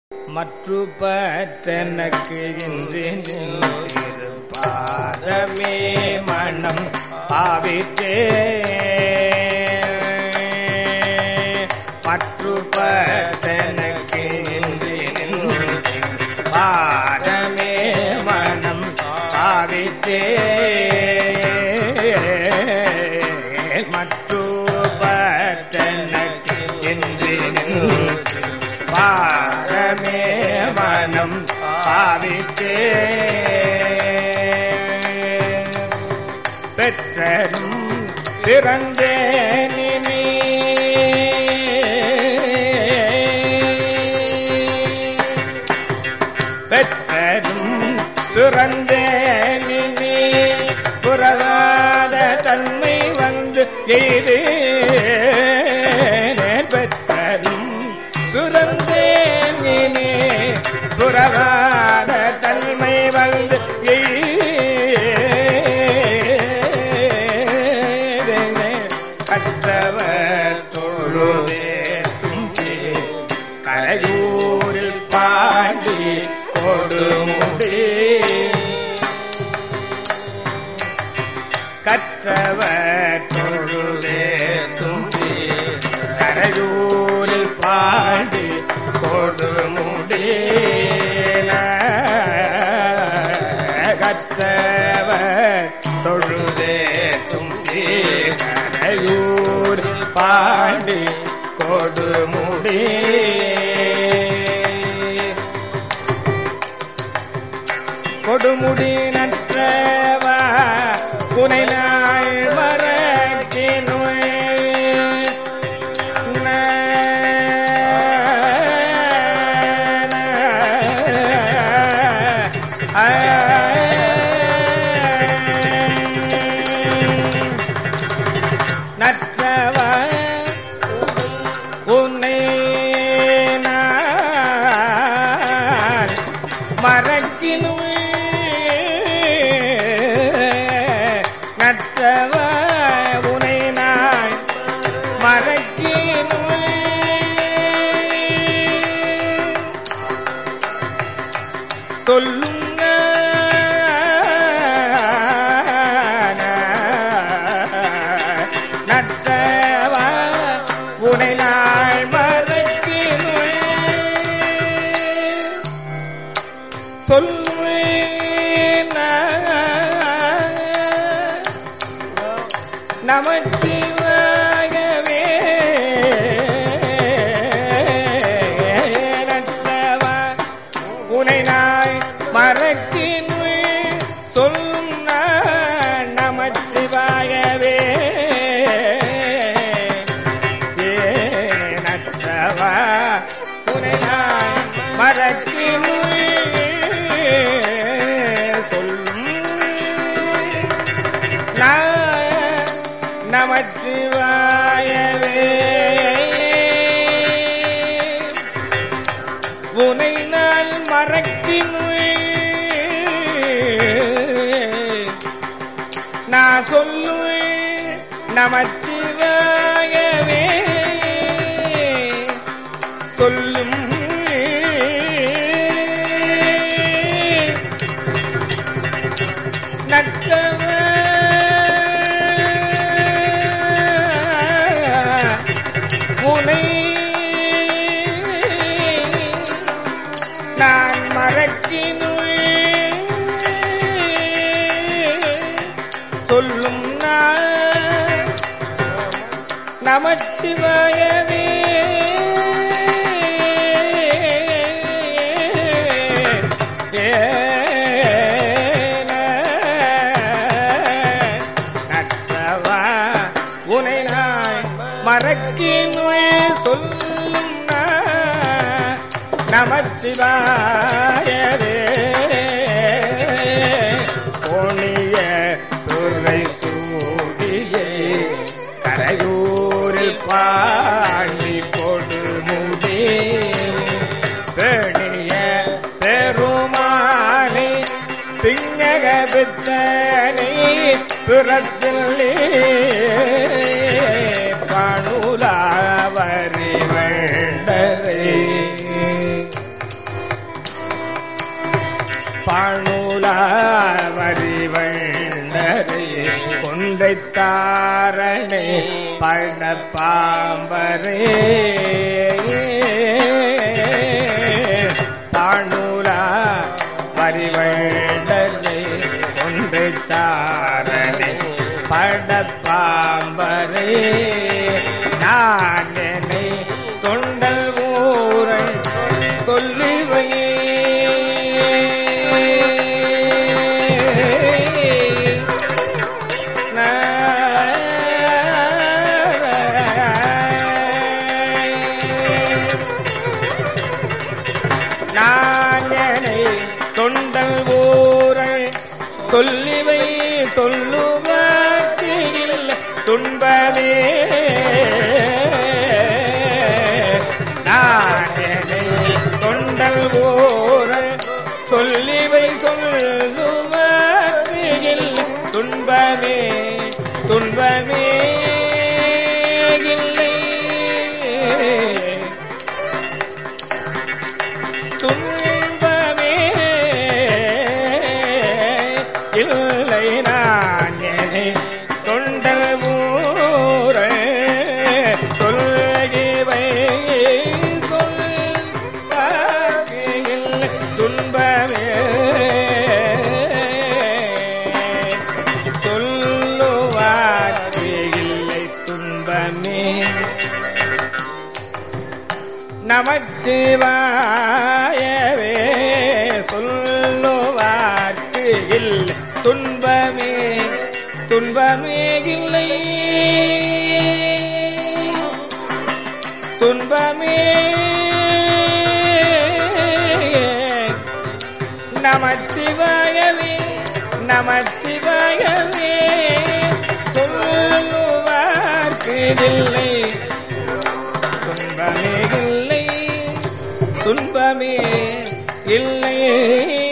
மற்று பற்றனக்கு இன்று பாதமே மனம் பாவித்தே மற்று பற்றனக்கு இன்று பாதமே மனம் பாவித்தே மற்று பற்றனக்கு இன்று பாரமே மனம் பாவித்தே பெற்றரும் பிறந்தேனி பெற்றரும் பிறந்தேனி புறவாத தன்மை வந்து எய்து பெற்றரும் துறந்தேனே புறவாத தன்மை வந்து கற்றவர் தொழுவேற்றும் கரையூரில் பாடி கொடுமுடி கற்றவர் தொழுவேற்றும் கரையூரில் பாடி கொடுமுடி கற்றவர் தொழுதேற்றும் கரையூர் பாடி கொடுமுடி கொடுமுடி நற்றவா புனை நாள் மரக்கினுள் நற்றவ உன்னை நான் மறக்கினுள் நற்றவ உனை நான் மறக்கினுள் சொல்லுங்க நற்றவ உனை நாள் மறக்கினுள் சொல்வேன் நமச்சிவாகவே நற்றவா உனை நாய் மறக்கினுள் சொல்லும் நான் நமச்சிவாயவே ஏ நற்றவா உனை நாய் மறக்கினுள் சொல்லும் நான் நமச்சிவாயவே உனை நான் மறக்கினுள் நான் சொல்லுவேன் நமச்சிவாயவே சொல்லும் நற்றவ உனை நான் மறக்கினுள் சொல்லும் நான் நமச்சிவாயவே நற்றவா உனை நாய் மறக்கினுள் சொல்லும் நான் நமச்சிவாயவே கோணிய துறை சூடியே கரையூரில் பாடி கொடுமுடி பேணிய பெருமானை பிஞக பித்தனை பிறப்பில்லே பணுலாவரி வேண்டரே தாணுலாவரிவண்டரை கொண்டைத்தாரணே பழ பாம்பரே தாணுலா வரிவண்டரை கொண்டைத்தாரணே பழ பாம்பரே நான் என்னை தொண்டல் ஊரன் கொல்லுவையே நானனை தொண்டல் ஊரல் சொல்லிவை சொல்லுவதில் துன்பமே நானனை தொண்டல் ஊரல் சொல்லிவை சொல்லுவதில் துன்பமே துன்பமே இல்லை துன்பமே இல்லை நான் என்னை தொண்டல் ஊர சொல்கிவை சொல்ல துன்பமே சொல்லுவார்க்கு இல்லை துன்பமே நமச்சிவாயவே சொல்லுவார்க்கு இல்லை துன்பமே துன்பமே இல்லை துன்பமே நமச்சிவாயவே நமச்சிவாயவே சொல்லுவார்க்கு இல்லை துன்பமே இல்லை துன்பமே இல்லை